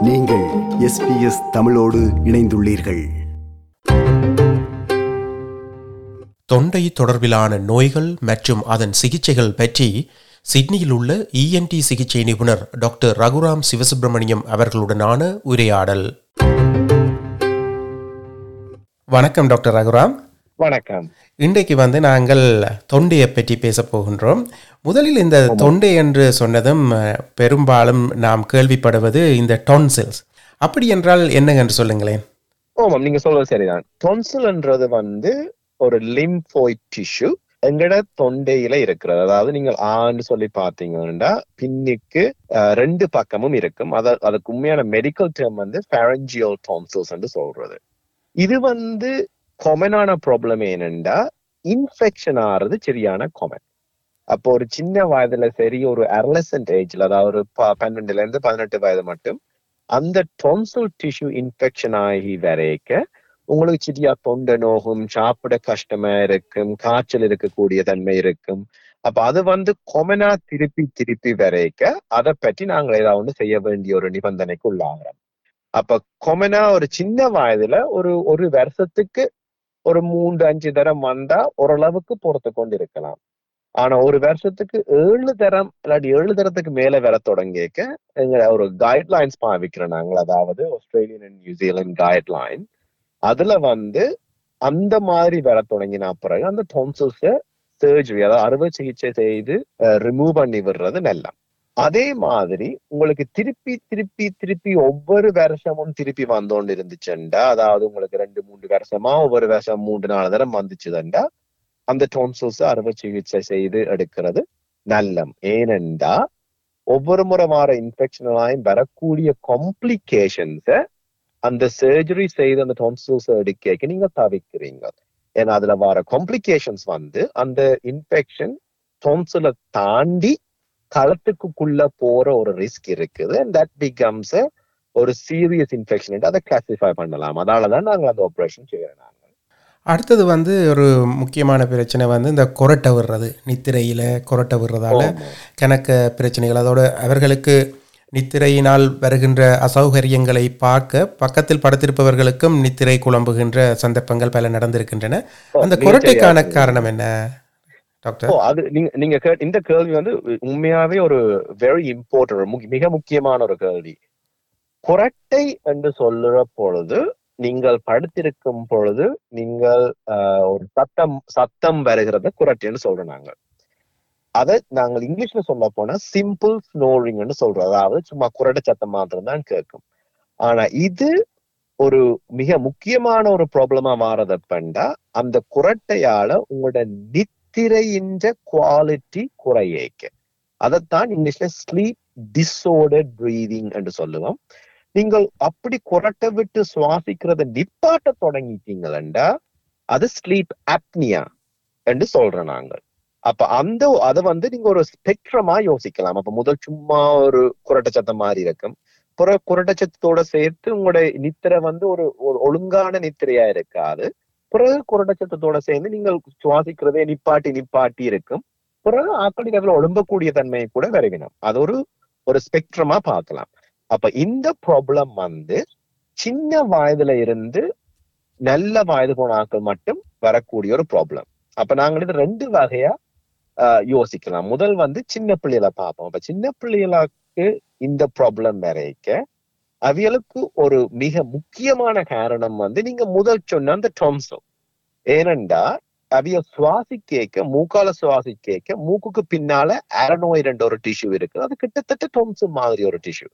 நீங்கள் எஸ்பிஎஸ் தமிழோடு இணைந்துள்ளீர்கள் தொண்டை தொடர்பிலான நோய்கள் மற்றும் அதன் சிகிச்சைகள் பற்றி சிட்னியில் உள்ள இஎன்டி சிகிச்சை நிபுணர் டாக்டர் ரகுராம் சிவசுப்பிரமணியம் அவர்களுடனான உரையாடல் வணக்கம் டாக்டர் ரகுராம் வணக்கம் இன்றைக்கு வந்து நாங்கள் தொண்டையை பற்றி பேச போகின்றோம் முதலில் இந்த தொண்டை என்று சொன்னதும் அஹ், பெரும்பாலும் நாம் கேள்விப்படுவது இந்த டொன்சில்ஸ் அப்படி என்றால் என்ன என்று சொல்லுங்களேன் ஓமாம் நீங்க சொல்றது சரிதான் டொன்சில்ன்றது வந்து ஒரு லிம்போய்ட் டிஷ்யூ எங்கட தொண்டையில இருக்கிறது அதாவது நீங்கள் ஆன்னு சொல்லி பாத்தீங்கன்னா பின்னுக்கு அஹ், ரெண்டு பக்கமும் இருக்கும் அத அதுக்கு உண்மையான மெடிக்கல் டேர்ம் வந்து ஃபேரஞ்சியல் டான்சில்ஸ் என்று சொல்றது இது வந்து கொமனான ப்ராப்ளம் என்னண்டா இன்ஃபெக்ஷன் ஆறது சரியான கொமன் அப்போ ஒரு சின்ன வயதுல சரி ஒரு அர்லசன்ட் ஏஜ்ல அதாவது ஒரு ப- பன்னெண்டுல இருந்து பதினெட்டு வயது மட்டும் அந்த டொன்சில் டிஷ்யூ இன்ஃபெக்ஷன் ஆகி வரைக்க உங்களுக்கு சரியா தொண்டை நோகும் சாப்பிட கஷ்டமா இருக்கும் காய்ச்சல் இருக்கக்கூடிய தன்மை இருக்கும் அப்ப அது வந்து கொமனா திருப்பி திருப்பி வரைக்க அதை பற்றி நாங்கள் ஏதாவது செய்ய வேண்டிய ஒரு நிபந்தனைக்கு உள்ளாகிறோம் அப்ப கொமனா ஒரு சின்ன வயதுல ஒரு ஒரு வருஷத்துக்கு ஒரு மூன்று அஞ்சு தரம் வந்தா ஓரளவுக்கு பொறுத்து கொண்டு இருக்கலாம் ஆனா ஒரு வருஷத்துக்கு ஏழு தரம் இல்லாட்டி ஏழு தரத்துக்கு மேல வர தொடங்கிக்க எங்க ஒரு கைட்லைன்ஸ் பாவிக்கிறோம் நாங்கள் அதாவது ஆஸ்திரேலியன் அண்ட் நியூசிலாந்து கைட்லைன் அதுல வந்து அந்த மாதிரி வர தொடங்கின பிறகு அந்த டொன்சில்ஸ சர்ஜரி அதாவது அறுவை சிகிச்சை செய்து ரிமூவ் பண்ணி விடுறது நல்ல அதே மாதிரி உங்களுக்கு திருப்பி திருப்பி திருப்பி ஒவ்வொரு வருஷமும் திருப்பி வந்தோண்டு இருந்துச்சுண்டா அதாவது உங்களுக்கு ரெண்டு மூன்று வருஷமா ஒவ்வொரு வருஷம் மூன்று நாலு தரம் வந்துச்சுதண்டா அந்த டோன்சில்ஸ் அறுவை சிகிச்சை செய்து எடுக்கிறது நல்லம் ஏனென்றா ஒவ்வொரு முறை வர இன்ஃபெக்ஷனாயும் வரக்கூடிய காம்ப்ளிகேஷன்ஸ அந்த சர்ஜரி செய்து அந்த டோன்சில்ஸ் எடுக்க நீங்க தவிர்க்கிறீங்க ஏன்னா அதுல வர காம்ப்ளிகேஷன்ஸ் வந்து அந்த இன்ஃபெக்ஷன் டோன்சில தாண்டி களத்துக்குள்ள போற ஒரு ரிஸ்க் இருக்குது அண்ட் தட் பிகம்ஸ் ஒரு சீரியஸ் இன்ஃபெக்ஷன் அதை கிளாசிஃபை பண்ணலாம் அதனாலதான் நாங்க அந்த ஆப்ரேஷன் செய்யறோம் நாங்க அடுத்தது வந்து ஒரு முக்கியமான பிரச்சனை வந்து இந்த கொரட்டை விடுறது நித்திரையில் கொரட்டை விடுறதால கணக்க பிரச்சனைகள் அதோட அவர்களுக்கு நித்திரையினால் வருகின்ற அசௌகரியங்களை பார்க்க பக்கத்தில் படுத்திருப்பவர்களுக்கும் நித்திரை குழம்புகின்ற சந்தர்ப்பங்கள் பல நடந்திருக்கின்றன அந்த மிகச் கொரட்டைக்கான சரியா காரணம் என்ன டாக்டர் ஓ அது நீங்க நீங்க கேட்ட இந்த கேள்வி வந்து உண்மையாவே ஒரு வெரி இம்பார்ட்டன்ட் மிக முக்கியமான ஒரு கேள்வி குரட்டை என்று சொல்லுற பொழுது நீங்கள் படுத்திருக்கும் பொழுது நீங்கள் ஆஹ், ஒரு சத்தம் சத்தம் வருகிறத குரட்டைன்னு சொல்றோம் நாங்க அதை நாங்கள் இங்கிலீஷ்ல சொல்ல போனா சிம்பிள் ஸ்னோரிங்னு சொல்றோம் அதாவது சும்மா குரட்டை சத்தம் மாத்திரம் தான் கேட்கும் ஆனா இது ஒரு மிக முக்கியமான ஒரு ப்ராப்ளமா மாறதப்பண்டா அந்த குரட்டையால உங்களோட நித்திரையின்ற குவாலிட்டி குறையேக்க அதைத்தான் இங்கிலீஷ்ல ஸ்லீப் டிஸோர்டர் பிரீதிங் என்று சொல்லுவோம் நீங்கள் அப்படி குரட்டை விட்டு சுவாசிக்கிறத நிப்பாட்ட தொடங்கிட்டீங்களா அது ஸ்லீப் அப்னியா என்று சொல்றோம் நாங்கள் அப்ப அந்த அதை வந்து நீங்க ஒரு ஸ்பெக்ட்ரமா யோசிக்கலாம் அப்ப முதல் சும்மா ஒரு குரட்டை சத்தம் மாதிரி இருக்கும் புற குரட்டச்சத்தோட சேர்த்து உங்களுடைய நித்திரை வந்து ஒரு ஒரு ஒழுங்கான நித்திரையா இருக்காது பிறகு குரட்டச்சத்தோட சேர்ந்து நீங்கள் சுவாசிக்கிறதே நிப்பாட்டி நிப்பாட்டி இருக்கும் பிறகு ஆக்களின் அதுல ஒழும்பக்கூடிய தன்மையை கூட விரைவினம் அது ஒரு ஒரு ஸ்பெக்ட்ரமா பார்க்கலாம் அப்ப இந்த ப்ராப்ளம் வந்து சின்ன வயதுல இருந்து நல்ல வயது போன ஆட்கள் மட்டும் வரக்கூடிய ஒரு ப்ராப்ளம் அப்ப நாங்கள் இது ரெண்டு வகையா ஆஹ், யோசிக்கலாம் முதல் வந்து சின்ன பிள்ளைகளை பார்ப்போம் அப்ப சின்ன பிள்ளைகளுக்கு இந்த ப்ராப்ளம் வரைக்க அவியலுக்கு ஒரு மிக முக்கியமான காரணம் வந்து நீங்க முதல் சொன்ன அந்த டொம்சோ ஏனெண்டா அவிய சுவாசி கேட்க மூக்கால சுவாசி கேட்க மூக்குக்கு பின்னால அரநோய் ஒரு டிஷ்யூ இருக்கு அது கிட்டத்தட்ட டொம்சோ மாதிரி ஒரு டிஷ்யூ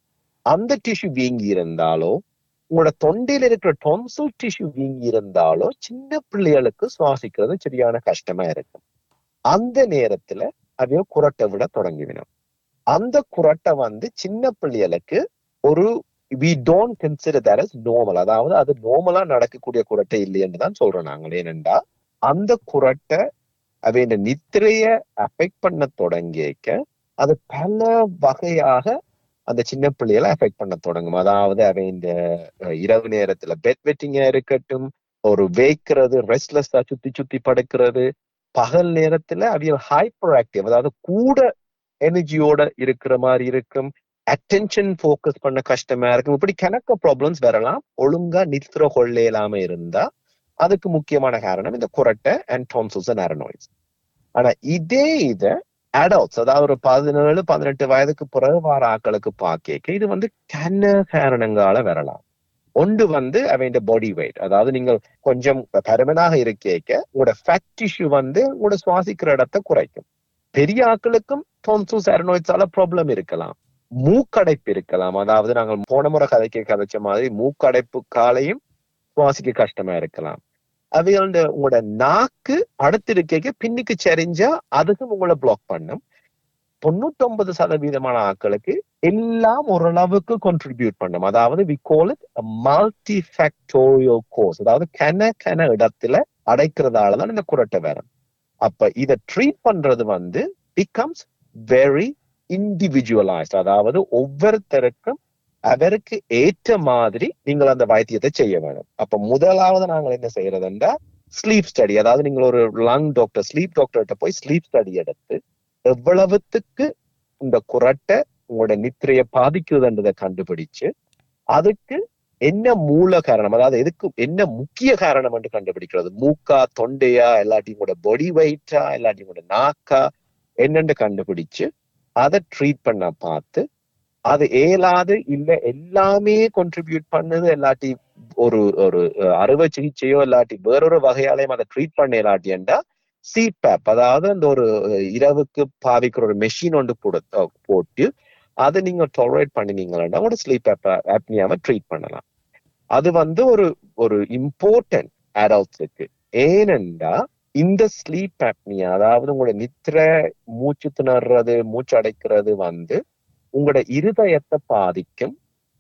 அந்த டிஷ்யூ வீங்கி இருந்தாலோ உங்களோட தொண்டையில இருக்கிற டொன்சல் டிஷ்யூ வீங்கி இருந்தாலோ சின்ன பிள்ளைகளுக்கு சுவாசிக்கிறது சரியான கஷ்டமா இருக்கும் அந்த நேரத்துல அவைய குரட்டை விட தொடங்கிவிடும் அந்த குரட்டை வந்து சின்ன பிள்ளைகளுக்கு ஒரு we don't consider that as normal அதாவது அது நார்மலா நடக்கக்கூடிய குரட்டை இல்லைன்னு தான் சொல்றோம் நாங்கள் ஏனென்றா அந்த குரட்டை அவைய நித்திரைய அஃபெக்ட் பண்ண தொடங்கிக்க அது பல வகையாக அந்த சின்ன பிள்ளைகளை அஃபெக்ட் பண்ண தொடங்கும் அதாவது அவன் இந்த அஹ், இரவு நேரத்துல பெட் வெட்டிங்கா இருக்கட்டும் ஒரு வேக்கிறது ரெஸ்ட்லெஸ்ஸா சுத்தி சுத்தி படுக்கிறது பகல் நேரத்துல அவியல் ஹைப்பர் ஆக்டிவ் அதாவது கூட எனர்ஜியோட இருக்கிற மாதிரி இருக்கும் அட்டென்ஷன் ஃபோக்கஸ் பண்ண கஷ்டமா இருக்கும் இப்படி கணக்க ப்ராப்ளம்ஸ் வரலாம் ஒழுங்கா நித்திர கொள்ள இல்லாம இருந்தா அதுக்கு முக்கியமான காரணம் இந்த குரட்டை அண்ட் டோன்சல்ஸ் அண்ட் அரனோய்ஸ் ஆனா இதே இத அடல்ட்ஸ் அதாவது ஒரு பதினேழு பதினெட்டு வயதுக்கு பிறகு வர ஆட்களுக்கு பாக்க இது வந்து கன காரணங்கால வரலாம் ஒன்று வந்து அவன் பாடி வெயிட் அதாவது நீங்கள் கொஞ்சம் பருமனாக இருக்கேக்க உங்களோட ஃபேட் டிஷ்யூ வந்து உங்களோட சுவாசிக்கிற இடத்தை குறைக்கும் பெரிய ஆட்களுக்கும் டோன்சூஸ் அரனோய்ஸால ப்ராப்ளம் இருக்கலாம் மூக்கடைப்பு இருக்கலாம் அதாவது நாங்கள் போன முறை கதைக்க கதைச்ச மாதிரி மூக்கடைப்பு காலையும் சுவாசிக்க கஷ்டமா இருக்கலாம் அவையோட உங்களோட நாக்கு படுத்திருக்க பின்னுக்கு சரிஞ்சா அதுக்கும் உங்களை பிளாக் பண்ணும் தொண்ணூத்தொன்பது சதவீதமான ஆட்களுக்கு எல்லாம் ஓரளவுக்கு contribute பண்ணும் அதாவது we call it multifactorial cause அதாவது கன கன இடத்துல அடைக்கிறதால தான் இந்த குரட்டை வரும் அப்ப இத ட்ரீட் பண்றது வந்து பிகம்ஸ் வெரி இண்டிவிஜுவலைஸ்ட் அதாவது ஒவ்வொருத்தருக்கும் அவருக்கு ஏற்ற மாதிரி நீங்கள் அந்த வைத்தியத்தை செய்ய வேணும் அப்ப முதலாவது நாங்கள் என்ன செய்யறதுன்றா ஸ்லீப் ஸ்டடி அதாவது நீங்கள் ஒரு லங் டாக்டர் ஸ்லீப் டாக்டர்கிட்ட போய் ஸ்லீப் ஸ்டடி எடுத்து எவ்வளவுத்துக்கு இந்த குரட்டை உங்களோட நித்திரையை பாதிக்குதுன்றதை கண்டுபிடிச்சு அதுக்கு என்ன மூல காரணம் அதாவது எதுக்கு என்ன முக்கிய காரணம் என்று கண்டுபிடிக்கிறது மூக்கா தொண்டையா இல்லாட்டி உங்களோட பாடி வெயிட்டா இல்லாட்டி உங்களோட நாக்கா என்னன்னு கண்டுபிடிச்சு அதை ட்ரீட் பண்ண பார்த்து அது ஏலாது இல்ல எல்லாமே contribute பண்ணுது இல்லாட்டி ஒரு ஒரு அஹ், அறுவை சிகிச்சையோ இல்லாட்டி வேறொரு வகையாலையும் அதை ட்ரீட் பண்ண இல்லாட்டியண்டா சிபேப் அதாவது அந்த ஒரு அஹ், இரவுக்கு பாவிக்கிற ஒரு மெஷின் ஒன்று போடு- அஹ், போட்டு அதை நீங்க டொலரேட் பண்ணினீங்கன்னா ஒரு ஸ்லீப் ஆப்னியாவை ட்ரீட் பண்ணலாம் அது வந்து ஒரு ஒரு இம்பார்ட்டன்ட் அடல்ட்ஸுக்கு ஏனென்றா இந்த ஸ்லீப் ஆப்னியா அதாவது உங்களோட நித்திரை மூச்சு திணறது மூச்சு அடைக்கிறது வந்து உங்களோட இருதயத்தை பாதிக்கும்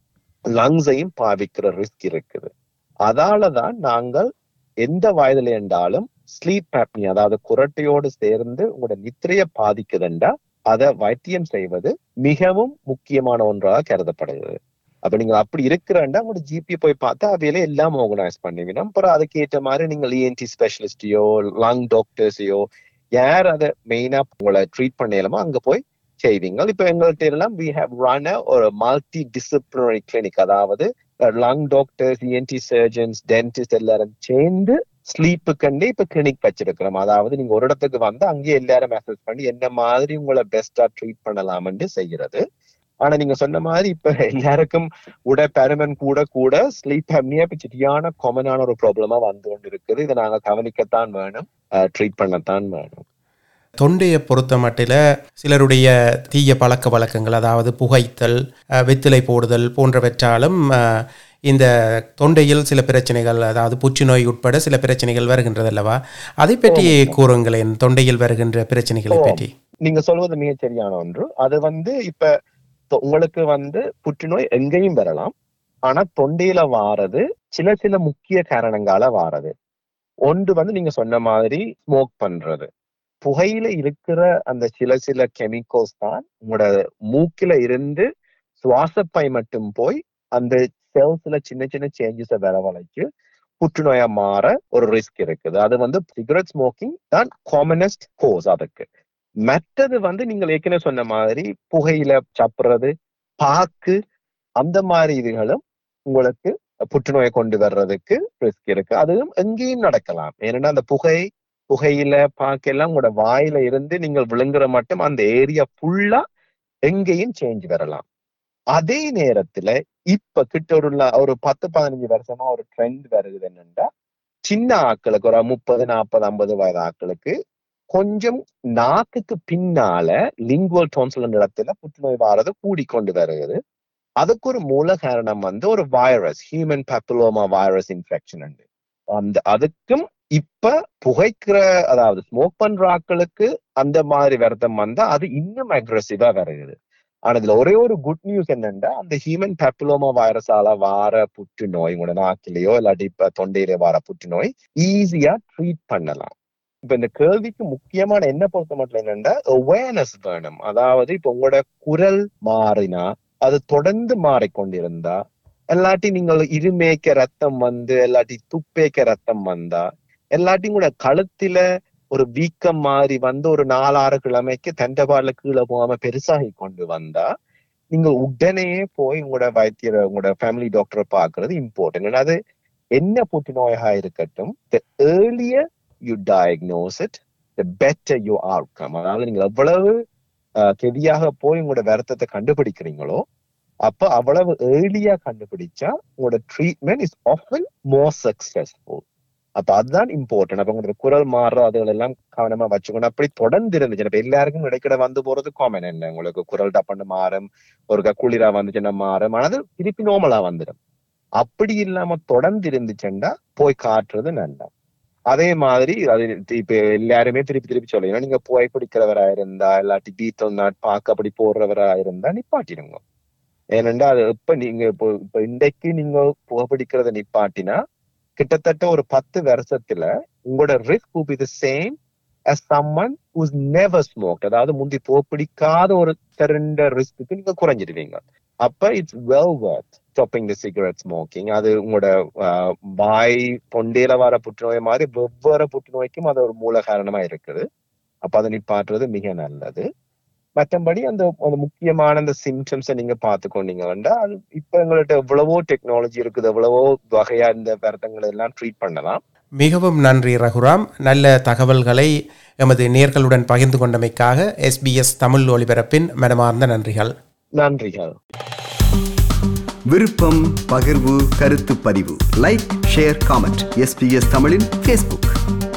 லங்ஸையும் பாதிக்கிற ரிஸ்க் இருக்குது அதாலதான் நாங்கள் எந்த வயதுல என்றாலும் ஸ்லீப் ஆப்னியா அதாவது குரட்டையோடு சேர்ந்து உங்களோட நித்திரையை பாதிக்குதுண்டா அதை வைத்தியம் செய்வது மிகவும் முக்கியமான ஒன்றாக கருதப்படுகிறது அப்ப நீங்க அப்படி இருக்கிறண்டா உங்களோட ஜிபி போய் பார்த்தா அவையில எல்லாம் ஆர்கனைஸ் பண்ணுவீங்க அப்புறம் அதுக்கு ஏற்ற மாதிரி நீங்கள் இஎன்டி ஸ்பெஷலிஸ்டையோ லங் டாக்டர்ஸையோ யார் அதை மெயினா உங்களை ட்ரீட் பண்ணலாமோ அங்க போய் செய்வீங்க இப்ப எங்கள்கிட்ட எல்லாம் வி ஹேவ் ரன் ஒரு மல்டி டிசிப்ளினரி கிளினிக் அதாவது lung doctors ENT surgeons dentist எல்லாரும் சேர்ந்து ஸ்லீப்புக்கண்டே இப்ப கிளினிக் வச்சிருக்கிறோம் அதாவது நீங்க ஒரு இடத்துக்கு வந்து அங்கேயே எல்லாரும் மெசேஜ் பண்ணி என்ன மாதிரி உங்களை பெஸ்டா ட்ரீட் பண்ணலாம்னு செய்யறது ஆனா நீங்க சொன்ன மாதிரி இப்ப எல்லாருக்கும் உட பெருமன் கூட கூட ஸ்லீப் அப்னியா இப்ப சரியான காமனான ஒரு ப்ராப்ளமா வந்து கொண்டு இருக்குது இதை நாங்க கவனிக்கத்தான் வேணும் ட்ரீட் பண்ணத்தான் வேணும் தொண்டையை பொறுத்த மட்டில் சிலருடைய தீய பழக்க வழக்கங்கள் அதாவது புகைத்தல் அஹ், வெத்திலை போடுதல் போன்றவற்றாலும் அஹ், இந்த தொண்டையில் சில பிரச்சனைகள் அதாவது புற்றுநோய் உட்பட சில பிரச்சனைகள் வருகின்றது அல்லவா அதை பற்றி கூறுங்களேன் தொண்டையில் வருகின்ற பிரச்சனைகளை ஓ. பற்றி நீங்க சொல்வது மிகச் சரியான ஒன்று அது வந்து இப்ப தொ- உங்களுக்கு வந்து புற்றுநோய் எங்கேயும் வரலாம் ஆனா தொண்டையில வாரது சில சில முக்கிய காரணங்கால வாரது ஒன்று வந்து நீங்க சொன்ன மாதிரி ஸ்மோக் பண்றது புகையில இருக்கிற அந்த சில சில கெமிக்கல்ஸ் தான் உங்களோட மூக்கில இருந்து சுவாசப்பை மட்டும் போய் அந்த செல்ஸ்ல சின்ன சின்ன சேஞ்சஸை வரவழைச்சு புற்றுநோயா மாற ஒரு ரிஸ்க் இருக்குது அது வந்து சிகரெட் ஸ்மோக்கிங் தான் காமனஸ்ட் கோஸ் அதுக்கு மற்றது வந்து நீங்கள் ஏற்கனவே சொன்ன மாதிரி புகையில சாப்பிடுறது பாக்கு அந்த மாதிரி இதுகளும் உங்களுக்கு புற்றுநோயை கொண்டு வர்றதுக்கு ரிஸ்க் இருக்கு அதுவும் எங்கேயும் நடக்கலாம் ஏன்னா அந்த புகை புகையில பாக்கெல்லாம் உங்களோட வாயில இருந்து நீங்கள் விழுங்குற மட்டும் அந்த ஏரியா ஃபுல்லா எங்கேயும் சேஞ்ச் வரலாம் அதே நேரத்துல இப்ப கிட்ட ஒரு ல- ஒரு பத்து பதினஞ்சு வருஷமா ஒரு ட்ரெண்ட் வருது என்னன்னா சின்ன ஆட்களுக்கு ஒரு முப்பது நாற்பது ஐம்பது வயது ஆட்களுக்கு கொஞ்சம் நாக்குக்கு பின்னால லிங்குவல் டோன்சல் இடத்துல புற்றுநோய் வாரது கூடிக்கொண்டு வருகிறது அதுக்கு ஒரு மூல காரணம் வந்து ஒரு virus human papilloma virus infection அந்த அதுக்கும் இப்ப புகைக்கிற அதாவது ஸ்மோக் பண்ற ஆட்களுக்கு அந்த மாதிரி வருத்தம் வந்தா அது இன்னும் அக்ரெசிவா வருகிறது ஆனா இதுல ஒரே ஒரு குட் நியூஸ் என்னன்னா அந்த ஹியூமன் பாப்புலோமா வைரஸால வார புற்றுநோய் உங்களோட நாக்கிலேயோ இல்லாட்டி இப்ப தொண்டையிலே வார புற்றுநோய் ஈஸியா ட்ரீட் பண்ணலாம் இப்ப இந்த கேள்விக்கு முக்கியமான என்ன பொறுத்த மட்டும் என்னன்னா அவேர்னஸ் வேணும் அதாவது இப்ப உங்களோட குரல் மாறினா அது தொடர்ந்து மாறிக்கொண்டிருந்தா இல்லாட்டி நீங்கள் இருமேக்க ரத்தம் வந்து இல்லாட்டி துப்பேக்க ரத்தம் வந்தா இல்லாட்டி கூட கழுத்துல ஒரு வீக்கம் மாறி வந்து ஒரு நாலாறு கிழமைக்கு தண்டபாடுல கீழே போகாம பெருசாகி கொண்டு வந்தா நீங்க உடனே போய் உங்களோட வைத்தியரை உங்களோட ஃபேமிலி டாக்டரை பார்க்கறது இம்பார்ட்டன்ட் அது என்ன புற்றுநோயாக இருக்கட்டும் the earlier you diagnose it the better you outcome அதாவது நீங்க எவ்வளவு கெதியாக போய் உங்களோட வருத்தத்தை கண்டுபிடிக்கிறீங்களோ அப்ப அவ்வளவு ஏர்லியா கண்டுபிடிச்சா உங்களோட treatment is often more successful அப்ப அதுதான் இம்பார்ட்டன்ட் அப்ப உங்களோட குரல் மாறுற அதுகள் எல்லாம் கவனமா வச்சுக்கணும் அப்படி தொடர்ந்து இருந்துச்சு இப்ப எல்லாருக்கும் இடைக்கிட வந்து போறது காமன் என்ன உங்களுக்கு குரல் டப்பண்டு மாறும் ஒரு குளிரா வந்துச்சுன்னா மாறும் ஆனா அது திருப்பி நார்மலா வந்துடும் அப்படி இல்லாம தொடர்ந்து இருந்துச்சுன்னா போய் காட்டுறது நல்லா அதே மாதிரி அது இப்ப எல்லாருமே திருப்பி திருப்பி சொல்லுங்க நீங்க புகை பிடிக்கிறவரா இருந்தா இல்லாட்டி பீத்தம் நாட் பாக்க அப்படி போடுறவரா இருந்தா நிப்பாட்டிடுங்க ஏனென்றா அது இப்ப நீங்க இப்போ இப்ப இன்றைக்கு நீங்க புகைப்பிடிக்கிறத நிப்பாட்டினா கிட்டத்தட்ட ஒரு பத்து வருஷத்துல உங்களோட risk will be the same as someone who's never smoked அதாவது முந்தி புகைப்பிடிக்காத ஒரு திரண்ட ரிஸ்க்கு நீங்க குறைஞ்சிடுவீங்க அப்ப it's well worth stopping the cigarette smoking அது உங்களோட ஆஹ், வாய் தொண்டையில வர புற்றுநோய் மாதிரி வெவ்வேறு புற்றுநோய்க்கும் அது ஒரு மூல காரணமா இருக்குது அப்ப அதை நிப்பாட்டுறது மிக நல்லது மற்றபடி அந்த அந்த முக்கியமான அந்த சிம்டம்ஸை நீங்க பார்த்துக்கொண்டீங்க வேண்டா அது இப்ப எங்கள்கிட்ட எவ்வளவோ டெக்னாலஜி இருக்குது எவ்வளவோ வகையா இந்த வருத்தங்களை எல்லாம் ட்ரீட் பண்ணலாம் மிகவும் நன்றி ரகுராம் நல்ல தகவல்களை எமது நேர்களுடன் பகிர்ந்து கொண்டமைக்காக எஸ்பிஎஸ் தமிழ் ஒலிபரப்பின் மனமார்ந்த நன்றிகள் நன்றிகள் விருப்பம் பகிர்வு கருத்து பதிவு லைக் ஷேர் காமெண்ட் எஸ்பிஎஸ் தமிழின் ஃபேஸ்புக்